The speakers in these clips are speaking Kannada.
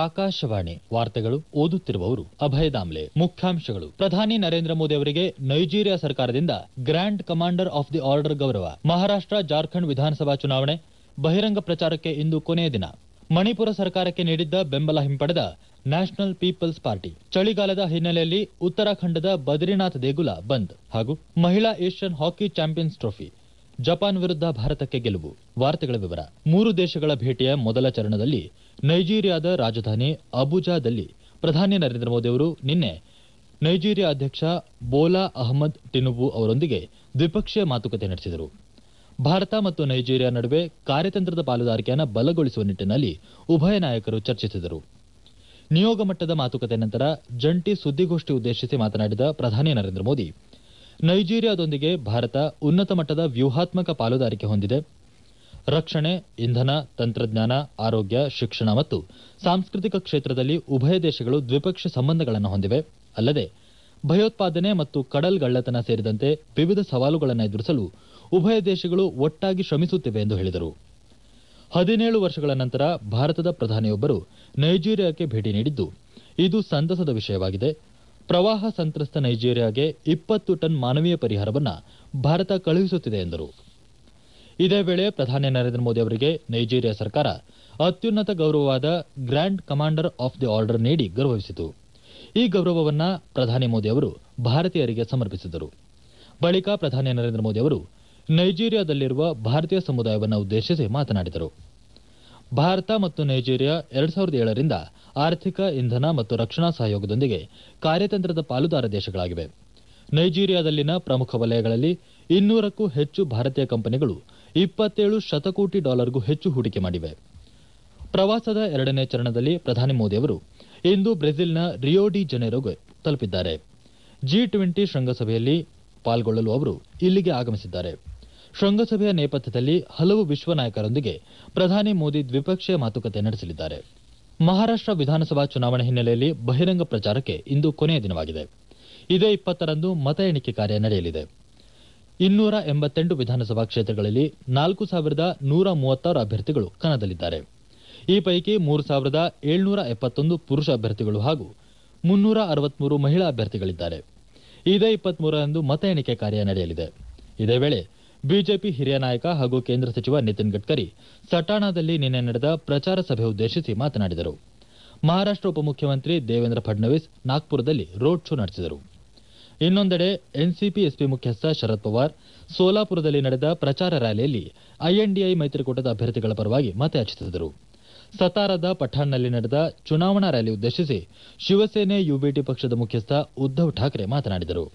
ಆಕಾಶವಾಣಿ ವಾರ್ತೆಗಳು ಓದುತ್ತಿರುವವರು ಅಭಯ ದಾಮ್ಲೆ ಮುಖ್ಯಾಂಶಗಳು ಪ್ರಧಾನಿ ನರೇಂದ್ರ ಮೋದಿ ಅವರಿಗೆ ನೈಜೀರಿಯಾ ಸರ್ಕಾರದಿಂದ grand commander of the order ಗೌರವ ಮಹಾರಾಷ್ಟ್ರ ಜಾರ್ಖಂಡ್ ವಿಧಾನಸಭಾ ಚುನಾವಣೆ ಬಹಿರಂಗ ಪ್ರಚಾರಕ್ಕೆ ಇಂದು ಕೊನೆಯ ದಿನ ಮಣಿಪುರ ಸರ್ಕಾರಕ್ಕೆ ನೀಡಿದ್ದ ಬೆಂಬಲ ಹಿಂಪಡೆದ ನ್ಯಾಷನಲ್ ಪೀಪಲ್ಸ್ ಪಾರ್ಟಿ ಚಳಿಗಾಲದ ಹಿನ್ನೆಲೆಯಲ್ಲಿ ಉತ್ತರಾಖಂಡದ ಬದ್ರಿನಾಥ್ ದೇಗುಲ ಬಂದ್ ಹಾಗೂ ಮಹಿಳಾ Asian hockey champions trophy Japan ವಿರುದ್ಧ ಭಾರತಕ್ಕೆ ಗೆಲುವು ವಾರ್ತೆಗಳ ವಿವರ ಮೂರು ದೇಶಗಳ ಭೇಟಿಯ ಮೊದಲ ಚರಣದಲ್ಲಿ ನೈಜೀರಿಯಾದ ರಾಜಧಾನಿ ಅಬುಜಾದಲ್ಲಿ ಪ್ರಧಾನಿ ನರೇಂದ್ರ ಮೋದಿ ಅವರು ನಿನ್ನೆ ನೈಜೀರಿಯಾ ಅಧ್ಯಕ್ಷ ಬೋಲಾ ಅಹಮದ್ ಟಿನುಬು ಅವರೊಂದಿಗೆ ದ್ವಿಪಕ್ಷೀಯ ಮಾತುಕತೆ ನಡೆಸಿದರು ಭಾರತ ಮತ್ತು ನೈಜೀರಿಯಾ ನಡುವೆ ಕಾರ್ಯತಂತ್ರದ ಪಾಲುದಾರಿಕೆಯನ್ನು ಬಲಗೊಳಿಸುವ ನಿಟ್ಟಿನಲ್ಲಿ ಉಭಯ ನಾಯಕರು ಚರ್ಚಿಸಿದರು ನಿಯೋಗ ಮಟ್ಟದ ಮಾತುಕತೆ ನಂತರ ಜಂಟಿ ಸುದ್ದಿಗೋಷ್ಠಿ ಉದ್ದೇಶಿಸಿ ಮಾತನಾಡಿದ ಪ್ರಧಾನಿ ನರೇಂದ್ರ ಮೋದಿ ನೈಜೀರಿಯಾದೊಂದಿಗೆ ಭಾರತ ಉನ್ನತ ಮಟ್ಟದ ವ್ಯೂಹಾತ್ಮಕ ಪಾಲುದಾರಿಕೆ ಹೊಂದಿದೆ ರಕ್ಷಣೆ ಇಂಧನ ತಂತ್ರಜ್ಞಾನ ಆರೋಗ್ಯ ಶಿಕ್ಷಣ ಮತ್ತು ಸಾಂಸ್ಕೃತಿಕ ಕ್ಷೇತ್ರದಲ್ಲಿ ಉಭಯ ದೇಶಗಳು ದ್ವಿಪಕ್ಷೀಯ ಸಂಬಂಧಗಳನ್ನು ಹೊಂದಿವೆ ಅಲ್ಲದೆ ಭಯೋತ್ಪಾದನೆ ಮತ್ತು ಕಡಲ್ಗಳ್ಳತನ ಸೇರಿದಂತೆ ವಿವಿಧ ಸವಾಲುಗಳನ್ನು ಎದುರಿಸಲು ಉಭಯ ದೇಶಗಳು ಒಟ್ಟಾಗಿ ಶ್ರಮಿಸುತ್ತಿವೆ ಎಂದು ಹೇಳಿದರು ಹದಿನೇಳು ವರ್ಷಗಳ ನಂತರ ಭಾರತದ ಪ್ರಧಾನಿಯೊಬ್ಬರು ನೈಜೀರಿಯಾಕ್ಕೆ ಭೇಟಿ ನೀಡಿದ್ದು ಇದು ಸಂತಸದ ವಿಷಯವಾಗಿದೆ ಪ್ರವಾಹ ಸಂತ್ರಸ್ತ ನೈಜೀರಿಯಾಗೆ ಇಪ್ಪತ್ತು ಟನ್ ಮಾನವೀಯ ಪರಿಹಾರವನ್ನ ಭಾರತ ಕಳುಹಿಸುತ್ತಿದೆ ಎಂದರು ಇದೇ ವೇಳೆ ಪ್ರಧಾನಿ ನರೇಂದ್ರ ಮೋದಿ ಅವರಿಗೆ ನೈಜೀರಿಯಾ ಸರ್ಕಾರ ಅತ್ಯುನ್ನತ ಗೌರವವಾದ grand commander of the order ನೀಡಿ ಗೌರವಿಸಿತು ಈ ಗೌರವವನ್ನ ಪ್ರಧಾನಿ ಮೋದಿ ಅವರು ಭಾರತೀಯರಿಗೆ ಸಮರ್ಪಿಸಿದರು ಬಳಿಕ ಪ್ರಧಾನಿ ನರೇಂದ್ರ ಮೋದಿ ಅವರು ನೈಜೀರಿಯಾದಲ್ಲಿರುವ ಭಾರತೀಯ ಸಮುದಾಯವನ್ನು ಉದ್ದೇಶಿಸಿ ಮಾತನಾಡಿದರು ಭಾರತ ಮತ್ತು ನೈಜೀರಿಯಾ ಎರಡ್ ಸಾವಿರದ ಏಳರಿಂದ ಆರ್ಥಿಕ ಇಂಧನ ಮತ್ತು ರಕ್ಷಣಾ ಸಹಯೋಗದೊಂದಿಗೆ ಕಾರ್ಯತಂತ್ರದ ಪಾಲುದಾರ ದೇಶಗಳಾಗಿವೆ ನೈಜೀರಿಯಾದಲ್ಲಿನ ಪ್ರಮುಖ ವಲಯಗಳಲ್ಲಿ ಇನ್ನೂರಕ್ಕೂ ಹೆಚ್ಚು ಭಾರತೀಯ ಕಂಪನಿಗಳು ಇಪ್ಪತ್ತೇಳು ಶತಕೋಟಿ ಡಾಲರ್ಗೂ ಹೆಚ್ಚು ಹೂಡಿಕೆ ಮಾಡಿವೆ ಪ್ರವಾಸದ ಎರಡನೇ ಚರಣದಲ್ಲಿ ಪ್ರಧಾನಿ ಮೋದಿ ಅವರು ಇಂದು ಬ್ರೆಜಿಲ್ನ ರಿಯೋ ಡಿ ಜನೇರೋಗೆ ತಲುಪಿದ್ದಾರೆ ಜಿ ಟ್ವೆಂಟಿ ಶೃಂಗಸಭೆಯಲ್ಲಿ ಪಾಲ್ಗೊಳ್ಳಲು ಅವರು ಇಲ್ಲಿಗೆ ಆಗಮಿಸಿದ್ದಾರೆ ಶೃಂಗಸಭೆಯ ನೇಪಥ್ಯದಲ್ಲಿ ಹಲವು ವಿಶ್ವ ನಾಯಕರೊಂದಿಗೆ ಪ್ರಧಾನಿ ಮೋದಿ ದ್ವಿಪಕ್ಷೀಯ ಮಾತುಕತೆ ನಡೆಸಲಿದ್ದಾರೆ ಮಹಾರಾಷ್ಟ್ರ ವಿಧಾನಸಭಾ ಚುನಾವಣೆ ಹಿನ್ನೆಲೆಯಲ್ಲಿ ಬಹಿರಂಗ ಪ್ರಚಾರಕ್ಕೆ ಇಂದು ಕೊನೆಯ ದಿನವಾಗಿದೆ ಇದೇ ಇಪ್ಪತ್ತರಂದು ಮತ ಎಣಿಕೆ ಕಾರ್ಯ ನಡೆಯಲಿದೆ ಇನ್ನೂರ ಎಂಬತ್ತೆಂಟು ವಿಧಾನಸಭಾ ಕ್ಷೇತ್ರಗಳಲ್ಲಿ ನಾಲ್ಕು ಸಾವಿರದ ನೂರ ಮೂವತ್ತಾರು ಅಭ್ಯರ್ಥಿಗಳು ಕಣದಲ್ಲಿದ್ದಾರೆ ಈ ಪೈಕಿ ಮೂರು ಸಾವಿರದ ಏಳ್ನೂರ ಎಪ್ಪತ್ತೊಂದು ಪುರುಷ ಅಭ್ಯರ್ಥಿಗಳು ಹಾಗೂ ಮುನ್ನೂರ ಅರವತ್ಮೂರು ಮಹಿಳಾ ಅಭ್ಯರ್ಥಿಗಳಿದ್ದಾರೆ ಇದೇ ಇಪ್ಪತ್ಮೂರರಂದು ಮತ ಎಣಿಕೆ ಕಾರ್ಯ ನಡೆಯಲಿದೆ ಇದೇ ವೇಳೆ ಬಿಜೆಪಿ ಹಿರಿಯ ನಾಯಕ ಹಾಗೂ ಕೇಂದ್ರ ಸಚಿವ ನಿತಿನ್ ಗಡ್ಕರಿ ಸಟಾಣಾದಲ್ಲಿ ನಿನ್ನೆ ನಡೆದ ಪ್ರಚಾರ ಸಭೆ ಉದ್ದೇಶಿಸಿ ಮಾತನಾಡಿದರು ಮಹಾರಾಷ್ಟ್ರ ಉಪಮುಖ್ಯಮಂತ್ರಿ ದೇವೇಂದ್ರ ಫಡ್ನವೀಸ್ ನಾಗ್ಪುರದಲ್ಲಿ ರೋಡ್ ಶೋ ನಡೆಸಿದರು ಇನ್ನೊಂದೆಡೆ ಎನ್ಸಿಪಿ ಎಸ್ಪಿ ಮುಖ್ಯಸ್ಥ ಶರದ್ ಪವಾರ್ ಸೋಲಾಪುರದಲ್ಲಿ ನಡೆದ ಪ್ರಚಾರ ರ್ಯಾಲಿಯಲ್ಲಿ ಐಎನ್ಡಿಐ ಮೈತ್ರಿಕೂಟದ ಅಭ್ಯರ್ಥಿಗಳ ಪರವಾಗಿ ಮತಯಾಚಿಸಿದರು ಸತಾರದ ಪಠಾಣ್ನಲ್ಲಿ ನಡೆದ ಚುನಾವಣಾ ರ್ಯಾಲಿ ಉದ್ದೇಶಿಸಿ ಶಿವಸೇನೆ ಯುಬಿಟಿ ಪಕ್ಷದ ಮುಖ್ಯಸ್ಥ ಉದ್ದವ್ ಠಾಕ್ರೆ ಮಾತನಾಡಿದರು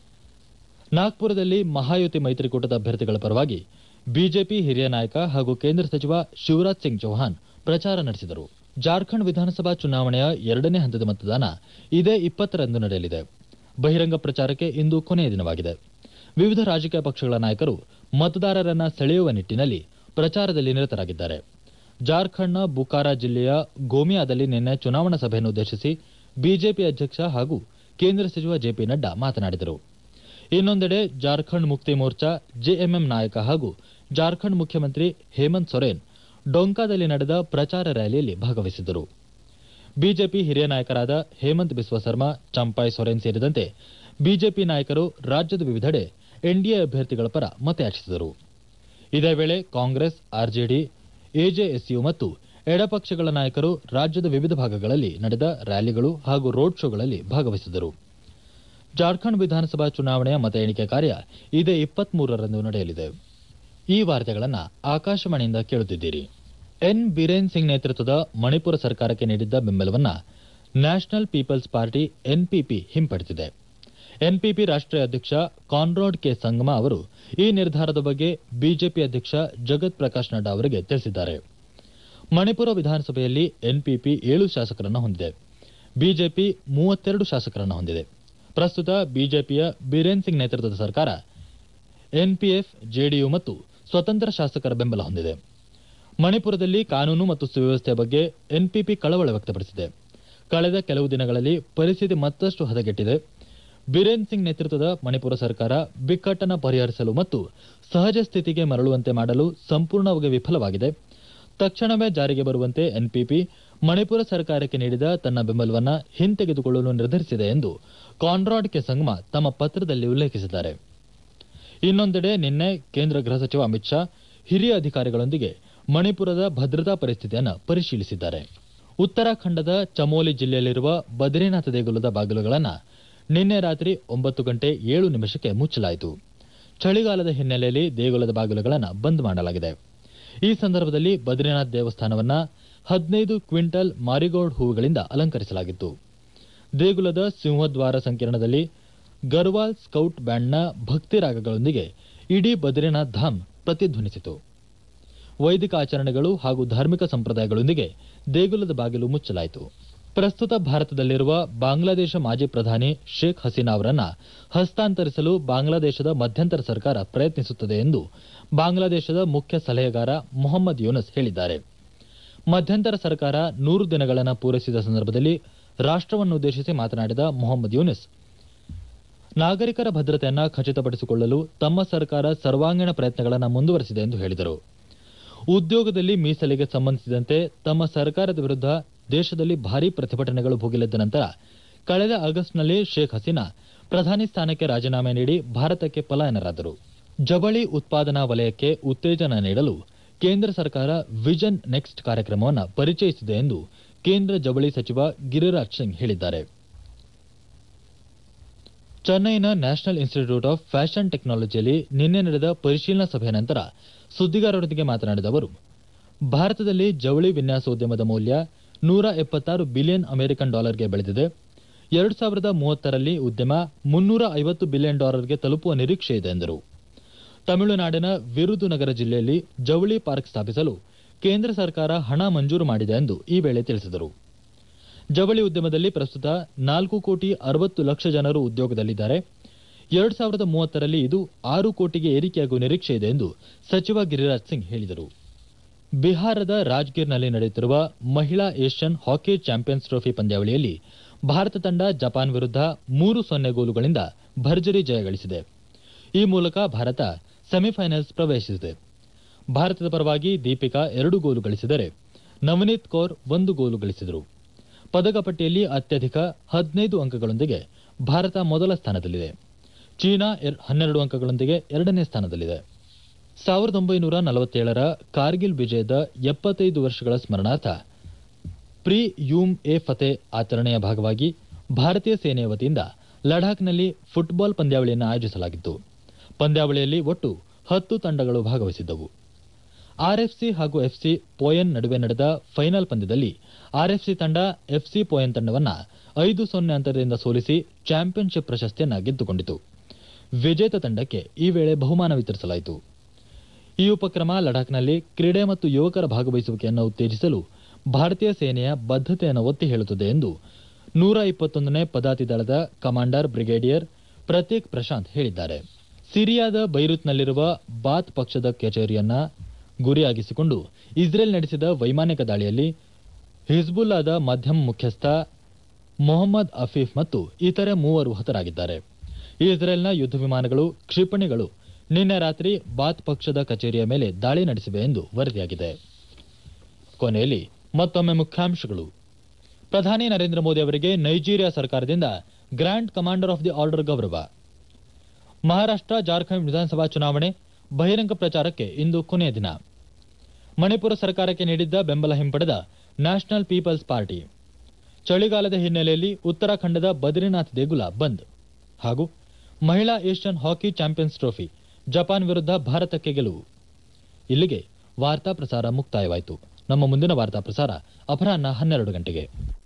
ನಾಗ್ಪುರದಲ್ಲಿ ಮಹಾಯುತಿ ಮೈತ್ರಿಕೂಟದ ಅಭ್ಯರ್ಥಿಗಳ ಪರವಾಗಿ ಬಿಜೆಪಿ ಹಿರಿಯ ನಾಯಕ ಹಾಗೂ ಕೇಂದ್ರ ಸಚಿವ ಶಿವರಾಜ್ ಸಿಂಗ್ ಚೌಹಾಣ್ ಪ್ರಚಾರ ನಡೆಸಿದರು ಜಾರ್ಖಂಡ್ ವಿಧಾನಸಭಾ ಚುನಾವಣೆಯ ಎರಡನೇ ಹಂತದ ಮತದಾನ ಇದೇ ಇಪ್ಪತ್ತರಂದು ನಡೆಯಲಿದೆ ಬಹಿರಂಗ ಪ್ರಚಾರಕ್ಕೆ ಇಂದು ಕೊನೆಯ ದಿನವಾಗಿದೆ ವಿವಿಧ ರಾಜಕೀಯ ಪಕ್ಷಗಳ ನಾಯಕರು ಮತದಾರರನ್ನ ಸೆಳೆಯುವ ನಿಟ್ಟಿನಲ್ಲಿ ಪ್ರಚಾರದಲ್ಲಿ ನಿರತರಾಗಿದ್ದಾರೆ ಜಾರ್ಖಂಡ್ನ ಬುಕಾರಾ ಜಿಲ್ಲೆಯ ಗೋಮಿಯಾದಲ್ಲಿ ನಿನ್ನೆ ಚುನಾವಣಾ ಸಭೆಯನ್ನು ಉದ್ದೇಶಿಸಿ ಬಿಜೆಪಿ ಅಧ್ಯಕ್ಷ ಹಾಗೂ ಕೇಂದ್ರ ಸಚಿವ ಜೆಪಿ ನಡ್ಡಾ ಮಾತನಾಡಿದರು ಇನ್ನೊಂದೆಡೆ ಜಾರ್ಖಂಡ್ ಮುಕ್ತಿ ಮೋರ್ಚಾ ಜೆಎಂಎಂ ನಾಯಕ ಹಾಗೂ ಜಾರ್ಖಂಡ್ ಮುಖ್ಯಮಂತ್ರಿ ಹೇಮಂತ್ ಸೊರೇನ್ ಡೊಂಕಾದಲ್ಲಿ ನಡೆದ ಪ್ರಚಾರ ರ್ಯಾಲಿಯಲ್ಲಿ ಭಾಗವಹಿಸಿದರು ಬಿಜೆಪಿ ಹಿರಿಯ ನಾಯಕರಾದ ಹೇಮಂತ್ ಬಿಸ್ವಾ ಸರ್ಮಾ ಚಂಪಾಯ್ ಸೊರೇನ್ ಸೇರಿದಂತೆ ಬಿಜೆಪಿ ನಾಯಕರು ರಾಜ್ಯದ ವಿವಿಧೆಡೆ ಎನ್ಡಿಎ ಅಭ್ಯರ್ಥಿಗಳ ಪರ ಮತಯಾಚಿಸಿದರು ಇದೇ ವೇಳೆ ಕಾಂಗ್ರೆಸ್ ಆರ್ಜೆಡಿ ಎಜೆಎಸ್ಯು ಮತ್ತು ಎಡಪಕ್ಷಗಳ ನಾಯಕರು ರಾಜ್ಯದ ವಿವಿಧ ಭಾಗಗಳಲ್ಲಿ ನಡೆದ ರ್ಯಾಲಿಗಳು ಹಾಗೂ ರೋಡ್ ಶೋಗಳಲ್ಲಿ ಭಾಗವಹಿಸಿದರು ಜಾರ್ಖಂಡ್ ವಿಧಾನಸಭಾ ಚುನಾವಣೆಯ ಮತ ಎಣಿಕೆ ಕಾರ್ಯ ಇದೇ ಇಪ್ಪತ್ಮೂರರಂದು ನಡೆಯಲಿದೆ ಈ ವಾರ್ತೆಗಳನ್ನು ಆಕಾಶವಾಣಿಯಿಂದ ಕೇಳುತ್ತಿದ್ದೀರಿ ಎನ್ ಬಿರೇನ್ ಸಿಂಗ್ ನೇತೃತ್ವದ ಮಣಿಪುರ ಸರ್ಕಾರಕ್ಕೆ ನೀಡಿದ್ದ ಬೆಂಬಲವನ್ನ ನ್ಯಾಷನಲ್ ಪೀಪಲ್ಸ್ ಪಾರ್ಟಿ ಎನ್ಪಿಪಿ ಹಿಂಪಡೆದಿದೆ ಎನ್ಪಿಪಿ ರಾಷ್ಟ್ರೀಯ ಅಧ್ಯಕ್ಷ ಕಾನ್ರಾಡ್ ಕೆ ಸಂಗಮ ಅವರು ಈ ನಿರ್ಧಾರದ ಬಗ್ಗೆ ಬಿಜೆಪಿ ಅಧ್ಯಕ್ಷ ಜಗತ್ ಪ್ರಕಾಶ್ ನಡ್ಡಾ ಅವರಿಗೆ ತಿಳಿಸಿದ್ದಾರೆ ಮಣಿಪುರ ವಿಧಾನಸಭೆಯಲ್ಲಿ ಎನ್ಪಿಪಿ ಏಳು ಶಾಸಕರನ್ನು ಹೊಂದಿದೆ ಬಿಜೆಪಿ ಮೂವತ್ತೆರಡು ಶಾಸಕರನ್ನು ಹೊಂದಿದೆ ಪ್ರಸ್ತುತ ಬಿಜೆಪಿಯ ಬಿರೇನ್ ಸಿಂಗ್ ನೇತೃತ್ವದ ಸರ್ಕಾರ ಎನ್ಪಿಎಫ್ ಜೆಡಿಯು ಮತ್ತು ಸ್ವತಂತ್ರ ಶಾಸಕರ ಬೆಂಬಲ ಹೊಂದಿದೆ ಮಣಿಪುರದಲ್ಲಿ ಕಾನೂನು ಮತ್ತು ಸುವ್ಯವಸ್ಥೆಯ ಬಗ್ಗೆ ಎನ್ಪಿಪಿ ಕಳವಳ ವ್ಯಕ್ತಪಡಿಸಿದೆ ಕಳೆದ ಕೆಲವು ದಿನಗಳಲ್ಲಿ ಪರಿಸ್ಥಿತಿ ಮತ್ತಷ್ಟು ಹದಗೆಟ್ಟಿದೆ ಬಿರೇನ್ ಸಿಂಗ್ ನೇತೃತ್ವದ ಮಣಿಪುರ ಸರ್ಕಾರ ಬಿಕ್ಕಟ್ಟನ್ನು ಪರಿಹರಿಸಲು ಮತ್ತು ಸಹಜ ಸ್ಥಿತಿಗೆ ಮರಳುವಂತೆ ಮಾಡಲು ಸಂಪೂರ್ಣವಾಗಿ ವಿಫಲವಾಗಿದೆ ತಕ್ಷಣವೇ ಜಾರಿಗೆ ಬರುವಂತೆ ಎನ್ಪಿಪಿ ಮಣಿಪುರ ಸರ್ಕಾರಕ್ಕೆ ನೀಡಿದ ತನ್ನ ಬೆಂಬಲವನ್ನ ಹಿಂತೆಗೆದುಕೊಳ್ಳಲು ನಿರ್ಧರಿಸಿದೆ ಎಂದು ಕಾನ್ರಾಡ್ ಕೆ ಸಂಗ್ಮಾ ತಮ್ಮ ಪತ್ರದಲ್ಲಿ ಉಲ್ಲೇಖಿಸಿದ್ದಾರೆ ಇನ್ನೊಂದೆಡೆ ನಿನ್ನೆ ಕೇಂದ್ರ ಗೃಹ ಸಚಿವ ಅಮಿತ್ ಶಾ ಹಿರಿಯ ಅಧಿಕಾರಿಗಳೊಂದಿಗೆ ಮಣಿಪುರದ ಭದ್ರತಾ ಪರಿಸ್ಥಿತಿಯನ್ನು ಪರಿಶೀಲಿಸಿದ್ದಾರೆ ಉತ್ತರಾಖಂಡದ ಚಮೋಲಿ ಜಿಲ್ಲೆಯಲ್ಲಿರುವ ಬದ್ರಿನಾಥ ದೇಗುಲದ ಬಾಗಿಲುಗಳನ್ನು ನಿನ್ನೆ ರಾತ್ರಿ ಒಂಬತ್ತು ಗಂಟೆ ಏಳು ನಿಮಿಷಕ್ಕೆ ಮುಚ್ಚಲಾಯಿತು ಚಳಿಗಾಲದ ಹಿನ್ನೆಲೆಯಲ್ಲಿ ದೇಗುಲದ ಬಾಗಿಲುಗಳನ್ನು ಬಂದ್ ಮಾಡಲಾಗಿದೆ ಈ ಸಂದರ್ಭದಲ್ಲಿ ಬದ್ರಿನಾಥ್ ದೇವಸ್ಥಾನವನ್ನ ಹದಿನೈದು ಕ್ವಿಂಟಲ್ ಮಾರಿಗೋಲ್ಡ್ ಹೂವುಗಳಿಂದ ಅಲಂಕರಿಸಲಾಗಿತ್ತು ದೇಗುಲದ ಸಿಂಹದ್ವಾರ ಸಂಕೀರ್ಣದಲ್ಲಿ ಗರ್ವಾಲ್ ಸ್ಕೌಟ್ ಬ್ಯಾಂಡ್ನ ಭಕ್ತಿ ರಾಗಗಳೊಂದಿಗೆ ಇಡೀ ಬದ್ರಿನಾಥ್ ಧಾಮ್ ಪ್ರತಿಧ್ವನಿಸಿತು ವೈದಿಕ ಆಚರಣೆಗಳು ಹಾಗೂ ಧಾರ್ಮಿಕ ಸಂಪ್ರದಾಯಗಳೊಂದಿಗೆ ದೇಗುಲದ ಬಾಗಿಲು ಮುಚ್ಚಲಾಯಿತು ಪ್ರಸ್ತುತ ಭಾರತದಲ್ಲಿರುವ ಬಾಂಗ್ಲಾದೇಶ ಮಾಜಿ ಪ್ರಧಾನಿ ಶೇಖ್ ಹಸೀನಾ ಅವರನ್ನ ಹಸ್ತಾಂತರಿಸಲು ಬಾಂಗ್ಲಾದೇಶದ ಮಧ್ಯಂತರ ಸರ್ಕಾರ ಪ್ರಯತ್ನಿಸುತ್ತದೆ ಎಂದು ಬಾಂಗ್ಲಾದೇಶದ ಮುಖ್ಯ ಸಲಹೆಗಾರ ಮೊಹಮ್ಮದ್ ಯೂನಸ್ ಹೇಳಿದ್ದಾರೆ ಮಧ್ಯಂತರ ಸರ್ಕಾರ ನೂರು ದಿನಗಳನ್ನು ಪೂರೈಸಿದ ಸಂದರ್ಭದಲ್ಲಿ ರಾಷ್ಟವನ್ನುದ್ದೇಶಿಸಿ ಮಾತನಾಡಿದ ಮೊಹಮ್ಮದ್ ಯೂನಿಸ್ ನಾಗರಿಕರ ಭದ್ರತೆಯನ್ನ ಖಚಿತಪಡಿಸಿಕೊಳ್ಳಲು ತಮ್ಮ ಸರ್ಕಾರ ಸರ್ವಾಂಗೀಣ ಪ್ರಯತ್ನಗಳನ್ನು ಮುಂದುವರೆಸಿದೆ ಎಂದು ಹೇಳಿದರು ಉದ್ಯೋಗದಲ್ಲಿ ಮೀಸಲಿಗೆ ಸಂಬಂಧಿಸಿದಂತೆ ತಮ್ಮ ಸರ್ಕಾರದ ವಿರುದ್ಧ ದೇಶದಲ್ಲಿ ಭಾರೀ ಪ್ರತಿಭಟನೆಗಳು ಭುಗಿಲೆದ್ದ ನಂತರ ಕಳೆದ ಆಗಸ್ಟ್ನಲ್ಲಿ ಶೇಖ್ ಹಸೀನಾ ಪ್ರಧಾನಿ ಸ್ಥಾನಕ್ಕೆ ರಾಜೀನಾಮೆ ನೀಡಿ ಭಾರತಕ್ಕೆ ಪಲಾಯನರಾದರು ಜವಳಿ ಉತ್ಪಾದನಾ ವಲಯಕ್ಕೆ ಉತ್ತೇಜನ ನೀಡಲು ಕೇಂದ್ರ ಸರ್ಕಾರ ವಿಷನ್ ನೆಕ್ಸ್ಟ್ ಕಾರ್ಯಕ್ರಮವನ್ನು ಪರಿಚಯಿಸಿದೆ ಎಂದು ಕೇಂದ್ರ ಜವಳಿ ಸಚಿವ ಗಿರಿರಾಜ್ ಸಿಂಗ್ ಹೇಳಿದ್ದಾರೆ ಚೆನ್ನೈನ ನ್ಯಾಷನಲ್ ಇನ್ಸ್ಟಿಟ್ಯೂಟ್ ಆಫ್ ಫ್ಯಾಷನ್ ಟೆಕ್ನಾಲಜಿಯಲ್ಲಿ ನಿನ್ನೆ ನಡೆದ ಪರಿಶೀಲನಾ ಸಭೆಯ ನಂತರ ಸುದ್ದಿಗಾರರೊಂದಿಗೆ ಮಾತನಾಡಿದ ಅವರು ಭಾರತದಲ್ಲಿ ಜವಳಿ ವಿನ್ಯಾಸೋದ್ಯಮದ ಮೌಲ್ಯ ನೂರ ಎಪ್ಪತ್ತಾರು ಬಿಲಿಯನ್ ಅಮೆರಿಕನ್ ಡಾಲರ್ಗೆ ಬೆಳೆದಿದೆ ಎರಡು ಸಾವಿರದ ಮೂವತ್ತರಲ್ಲಿ ಉದ್ಯಮ ಮುನ್ನೂರ ಐವತ್ತು ಬಿಲಿಯನ್ ಡಾಲರ್ಗೆ ತಲುಪುವ ನಿರೀಕ್ಷೆ ಇದೆ ಎಂದರು ತಮಿಳುನಾಡಿನ ವಿರುದುನಗರ ಜಿಲ್ಲೆಯಲ್ಲಿ ಜವಳಿ ಪಾರ್ಕ್ ಸ್ಥಾಪಿಸಲು ಕೇಂದ್ರ ಸರ್ಕಾರ ಹಣ ಮಂಜೂರು ಮಾಡಿದೆ ಎಂದು ಈ ವೇಳೆ ತಿಳಿಸಿದರು ಜವಳಿ ಉದ್ಯಮದಲ್ಲಿ ಪ್ರಸ್ತುತ ನಾಲ್ಕು ಕೋಟಿ ಅರವತ್ತು ಲಕ್ಷ ಜನರು ಉದ್ಯೋಗದಲ್ಲಿದ್ದಾರೆ ಎರಡು ಸಾವಿರದ ಮೂವತ್ತರಲ್ಲಿ ಇದು ಆರು ಕೋಟಿಗೆ ಏರಿಕೆಯಾಗುವ ನಿರೀಕ್ಷೆ ಇದೆ ಎಂದು ಸಚಿವ ಗಿರಿರಾಜ್ ಸಿಂಗ್ ಹೇಳಿದರು ಬಿಹಾರದ ರಾಜ್ಗಿರ್ನಲ್ಲಿ ನಡೆಯುತ್ತಿರುವ ಮಹಿಳಾ ಏಷ್ಯನ್ ಹಾಕಿ ಚಾಂಪಿಯನ್ಸ್ ಟ್ರೋಫಿ ಪಂದ್ಯಾವಳಿಯಲ್ಲಿ ಭಾರತ ತಂಡ ಜಪಾನ್ ವಿರುದ್ಧ ಮೂರು ಸೊನ್ನೆ ಗೋಲುಗಳಿಂದ ಭರ್ಜರಿ ಜಯ ಗಳಿಸಿದೆ ಈ ಮೂಲಕ ಭಾರತ ಸೆಮಿಫೈನಲ್ಸ್ ಪ್ರವೇಶಿಸಿದೆ ಭಾರತದ ಪರವಾಗಿ ದೀಪಿಕಾ ಎರಡು ಗೋಲು ಗಳಿಸಿದರೆ ನವನೀತ್ ಕೌರ್ ಒಂದು ಗೋಲು ಗಳಿಸಿದರು ಪದಕ ಪಟ್ಟಿಯಲ್ಲಿ ಅತ್ಯಧಿಕ ಹದಿನೈದು ಅಂಕಗಳೊಂದಿಗೆ ಭಾರತ ಮೊದಲ ಸ್ಥಾನದಲ್ಲಿದೆ ಚೀನಾ ಎರ್- ಹನ್ನೆರಡು ಅಂಕಗಳೊಂದಿಗೆ ಎರಡನೇ ಸ್ಥಾನದಲ್ಲಿದೆ ಸಾವಿರದ ಒಂಬೈನೂರ ನಲವತ್ತೇಳರ ಕಾರ್ಗಿಲ್ ವಿಜಯದ ಎಪ್ಪತ್ತೈದು ವರ್ಷಗಳ ಸ್ಮರಣಾರ್ಥ ಪ್ರಿ ಯೂಮ್ ಎ ಫತೆ ಆಚರಣೆಯ ಭಾಗವಾಗಿ ಭಾರತೀಯ ಸೇನೆಯ ವತಿಯಿಂದ ಲಡಾಖ್ನಲ್ಲಿ ಫುಟ್ಬಾಲ್ ಪಂದ್ಯಾವಳಿಯನ್ನು ಆಯೋಜಿಸಲಾಗಿತ್ತು ಪಂದ್ಯಾವಳಿಯಲ್ಲಿ ಒಟ್ಟು ಹತ್ತು ತಂಡಗಳು ಭಾಗವಹಿಸಿದ್ದವು ಆರ್ಎಫ್ಸಿ ಹಾಗೂ ಎಫ್ಸಿ ಪೋಯನ್ ನಡುವೆ ನಡೆದ ಫೈನಲ್ ಪಂದ್ಯದಲ್ಲಿ ಆರ್ಎಫ್ಸಿ ತಂಡ ಎಫ್ಸಿ ಪೋಯನ್ ತಂಡವನ್ನ ಐದು ಸೊನ್ನೆ ಅಂತರದಿಂದ ಸೋಲಿಸಿ ಚಾಂಪಿಯನ್ಶಿಪ್ ಪ್ರಶಸ್ತಿಯನ್ನ ಗೆದ್ದುಕೊಂಡಿತು ವಿಜೇತ ತಂಡಕ್ಕೆ ಈ ವೇಳೆ ಬಹುಮಾನ ವಿತರಿಸಲಾಯಿತು ಈ ಉಪಕ್ರಮ ಲಡಾಖ್ನಲ್ಲಿ ಕ್ರೀಡೆ ಮತ್ತು ಯುವಕರ ಭಾಗವಹಿಸುವಿಕೆಯನ್ನು ಉತ್ತೇಜಿಸಲು ಭಾರತೀಯ ಸೇನೆಯ ಬದ್ಧತೆಯನ್ನು ಒತ್ತಿ ಹೇಳುತ್ತದೆ ಎಂದು ನೂರ ಇಪ್ಪತ್ತೊಂದನೇ ಪದಾತಿ ದಳದ ಕಮಾಂಡರ್ ಬ್ರಿಗೇಡಿಯರ್ ಪ್ರತೀಕ್ ಪ್ರಶಾಂತ್ ಹೇಳಿದ್ದಾರೆ ಸಿರಿಯಾದ ಬೈರುತ್ನಲ್ಲಿರುವ ಬಾತ್ ಪಕ್ಷದ ಕಚೇರಿಯನ್ನ ಗುರಿಯಾಗಿಸಿಕೊಂಡು ಇಸ್ರೇಲ್ ನಡೆಸಿದ ವೈಮಾನಿಕ ದಾಳಿಯಲ್ಲಿ ಹಿಜ್ಬುಲ್ಲಾದ ಮಧ್ಯಮ ಮುಖ್ಯಸ್ಥ ಮೊಹಮ್ಮದ್ ಅಫೀಫ್ ಮತ್ತು ಇತರೆ ಮೂವರು ಹತರಾಗಿದ್ದಾರೆ ಇಸ್ರೇಲ್ನ ಯುದ್ಧ ವಿಮಾನಗಳು ಕ್ಷಿಪಣಿಗಳು ನಿನ್ನೆ ರಾತ್ರಿ ಬಾತ್ ಪಕ್ಷದ ಕಚೇರಿಯ ಮೇಲೆ ದಾಳಿ ನಡೆಸಿವೆ ಎಂದು ವರದಿಯಾಗಿದೆ ಕೊನೆಯಲ್ಲಿ ಮತ್ತೊಮ್ಮೆ ಮುಖ್ಯಾಂಶಗಳು ಪ್ರಧಾನಿ ನರೇಂದ್ರ ಮೋದಿ ಅವರಿಗೆ ನೈಜೀರಿಯಾ ಸರ್ಕಾರದಿಂದ grand commander of the order ಗೌರವ ಮಹಾರಾಷ್ಟ್ರ ಜಾರ್ಖಂಡ್ ವಿಧಾನಸಭಾ ಚುನಾವಣೆ ಬಹಿರಂಗ ಪ್ರಚಾರಕ್ಕೆ ಇಂದು ಕೊನೆಯ ದಿನ ಮಣಿಪುರ ಸರ್ಕಾರಕ್ಕೆ ನೀಡಿದ್ದ ಬೆಂಬಲ ಹಿಂಪಡೆದ ನ್ಯಾಷನಲ್ ಪೀಪಲ್ಸ್ ಪಾರ್ಟಿ ಚಳಿಗಾಲದ ಹಿನ್ನೆಲೆಯಲ್ಲಿ ಉತ್ತರಾಖಂಡದ ಬದ್ರಿನಾಥ್ ದೇಗುಲ ಬಂದ್ ಹಾಗೂ ಮಹಿಳಾ Asian hockey champions trophy Japan ವಿರುದ್ಧ ಭಾರತಕ್ಕೆ ಗೆಲುವು ಇಲ್ಲಿಗೆ ವಾರ್ತಾ ಪ್ರಸಾರ ಮುಕ್ತಾಯವಾಯಿತು ನಮ್ಮ ಮುಂದಿನ ವಾರ್ತಾ ಪ್ರಸಾರ ಅಪರಾಹ್ನ ಹನ್ನೆರಡು ಗಂಟೆಗೆ